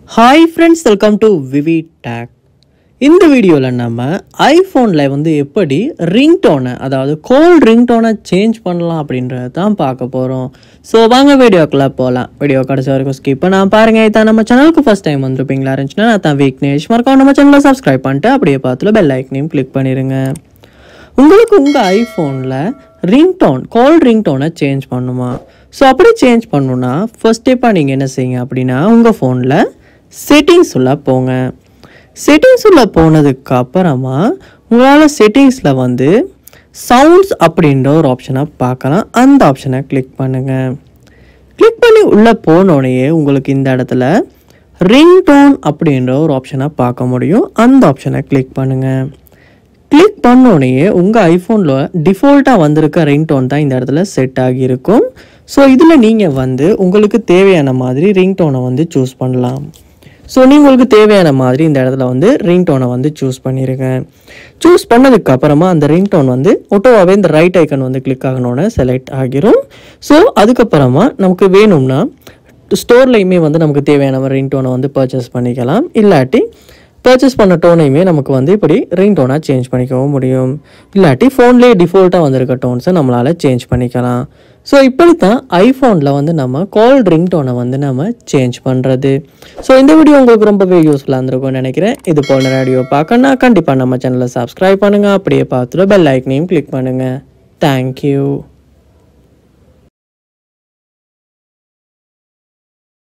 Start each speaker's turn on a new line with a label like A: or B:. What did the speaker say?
A: hi friends welcome to விவி tech இந்த வீடியோவில் நம்ம ஐஃபோனில் வந்து எப்படி ரிங்டோனை அதாவது கோல்ட் ரிங்டோனை சேஞ்ச் பண்ணலாம் அப்படின்றத தான் பார்க்க போகிறோம் ஸோ வாங்க வீடியோக்குள்ளே போகலாம் வீடியோ கடைசி வரைக்கும் ஸ்கிப் பண்ணாம பாருங்கள் இதான் நம்ம சேனலுக்கு ஃபஸ்ட் டைம் வந்திருப்பீங்களா இருந்துச்சுன்னா நான் தான் விக்னேஷ் மறக்காம நம்ம சேனலை சப்ஸ்கிரைப் பண்ணிட்டு அப்படியே பார்த்துல பெல் ஐக்கனையும் கிளிக் பண்ணிடுங்க உங்களுக்கு உங்கள் ஐஃபோனில் ரிங்டோன் கால் ரிங்டோனை சேஞ்ச் பண்ணுமா ஸோ அப்படி சேஞ்ச் பண்ணணுன்னா ஃபர்ஸ்ட் ஸ்டெப்பாக நீங்கள் என்ன செய்யுங்க அப்படின்னா உங்கள் ஃபோனில் செட்டிங்ஸ் உள்ள போங்க செட்டிங்ஸ் உள்ள போனதுக்கு அப்புறமா உங்களால் செட்டிங்ஸில் வந்து சவுண்ட்ஸ் அப்படின்ற ஒரு ஆப்ஷனை பார்க்கலாம் அந்த ஆப்ஷனை கிளிக் பண்ணுங்கள் கிளிக் பண்ணி உள்ளே போனோடனே உங்களுக்கு இந்த இடத்துல ரிங்டோன் அப்படின்ற ஒரு ஆப்ஷனை பார்க்க முடியும் அந்த ஆப்ஷனை கிளிக் பண்ணுங்கள் கிளிக் பண்ணோடனே உங்கள் ஐஃபோனில் டிஃபால்ட்டாக வந்திருக்க ரிங்டோன் தான் இந்த இடத்துல செட் ஆகியிருக்கும் ஸோ இதில் நீங்கள் வந்து உங்களுக்கு தேவையான மாதிரி ரிங்டோனை வந்து சூஸ் பண்ணலாம் ஸோ நீங்கள் உங்களுக்கு தேவையான மாதிரி இந்த இடத்துல வந்து ரிங்டோனை வந்து சூஸ் பண்ணிடுங்க சூஸ் பண்ணதுக்கு அப்புறமா அந்த ரிங்டோன் வந்து ஒட்டோவாகவே இந்த ரைட் ஐக்கன் வந்து கிளிக் ஆகணுன்னு செலக்ட் ஆகிரும் ஸோ அதுக்கப்புறமா நமக்கு வேணும்னா ஸ்டோர்லையுமே வந்து நமக்கு தேவையான ரிங்டோனை வந்து பர்ச்சேஸ் பண்ணிக்கலாம் இல்லாட்டி பர்ச்சேஸ் பண்ண டோனையுமே நமக்கு வந்து இப்படி ரிங் டோனாக சேஞ்ச் பண்ணிக்கவும் முடியும் இல்லாட்டி ஃபோன்லேயே டிஃபால்ட்டாக வந்திருக்க டோன்ஸை நம்மளால் சேஞ்ச் பண்ணிக்கலாம் ஸோ இப்படித்தான் ஐஃபோனில் வந்து நம்ம கால் ரிங் டோனை வந்து நம்ம சேஞ்ச் பண்ணுறது ஸோ இந்த வீடியோ உங்களுக்கு ரொம்பவே யூஸ்ஃபுல்லாக இருந்திருக்கும்னு நினைக்கிறேன் இது போல் வீடியோ பார்க்கணுன்னா கண்டிப்பாக நம்ம சேனலை சப்ஸ்கிரைப் பண்ணுங்கள் அப்படியே பார்த்துட்டு பெல் ஐக்கனையும் கிளிக் பண்ணுங்கள் தேங்க்யூ